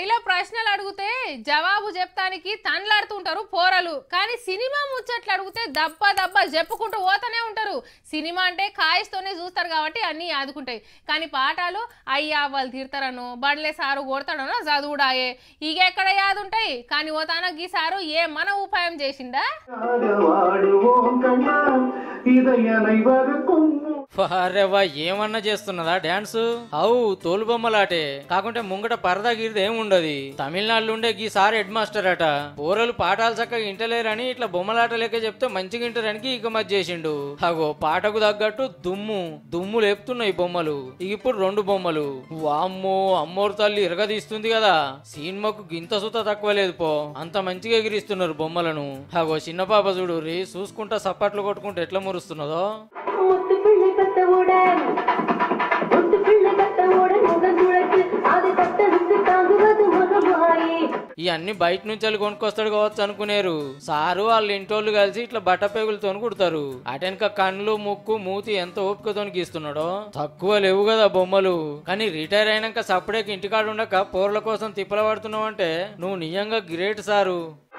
బడిలో ప్రశ్నలు అడిగితే జవాబు చెప్తానికి తన్లాడుతుంటారు పోరలు కానీ సినిమా ముచ్చట్లు అడిగితే దబ్బ దబ్బ చెప్పుకుంటూ పోతూనే ఉంటారు సినిమా అంటే కాయిస్తోనే చూస్తారు కాబట్టి అన్నీ ఆదుకుంటాయి కానీ పాఠాలు అయ్యా వాళ్ళు తీరుతారనో బడలే సారు కొడతాడనో చదువుడాయే ఇక ఎక్కడ యాదుంటాయి కానీ ఓ తనకి ఈ సారు ఏ మన ఉపాయం చేసిండా வாடுவோம் கண்ணா இதயனை வறுக்கும் వారెవ్వా ఏమన్నా చేస్తున్నదా డాన్స్ అవు తోలు బొమ్మలాటే కాకుంటే ముంగట పరదా గిరిది ఏముండదు తమిళనాడులో ఉండే గీ సార్ హెడ్ మాస్టర్ అట పోరలు పాఠాలు చక్కగా ఇంటలేరని ఇట్లా బొమ్మలాట లెక్క చెప్తే మంచిగా ఇంటరానికి ఇక మధ్య చేసిండు అగో పాటకు తగ్గట్టు దుమ్ము దుమ్ము లేపుతున్నాయి బొమ్మలు ఇక ఇప్పుడు రెండు బొమ్మలు వామ్మో అమ్మోరు తల్లి ఇరగదీస్తుంది కదా సినిమాకు గింత సుత తక్కువ లేదు పో అంత మంచిగా ఎగిరిస్తున్నారు బొమ్మలను అగో చిన్న పాప చూడు రీ చూసుకుంటా సప్పట్లు కొట్టుకుంటూ ఎట్లా మురుస్తున్నదో முத்து பிள்ளை கத்தவுடன் முத்து பிள்ளை கத்தவுடன் முகம் துளைத்து அது தத்தெடுத்து தாங்குவது முகமாயி ఇవన్నీ బయట నుంచి వెళ్ళి కొనుక్కొస్తాడు కావచ్చు అనుకునేరు సారు వాళ్ళ ఇంటోళ్ళు కలిసి ఇట్లా బట్ట పేగులతో కుడతారు అటెనక కళ్ళు ముక్కు మూతి ఎంత ఓపికతో గీస్తున్నాడో తక్కువ లేవు కదా బొమ్మలు కానీ రిటైర్ అయినాక సపరేట్ ఇంటికాడ ఉండక పోర్ల కోసం తిప్పల పడుతున్నావు అంటే నువ్వు నిజంగా గ్రేట్ సారు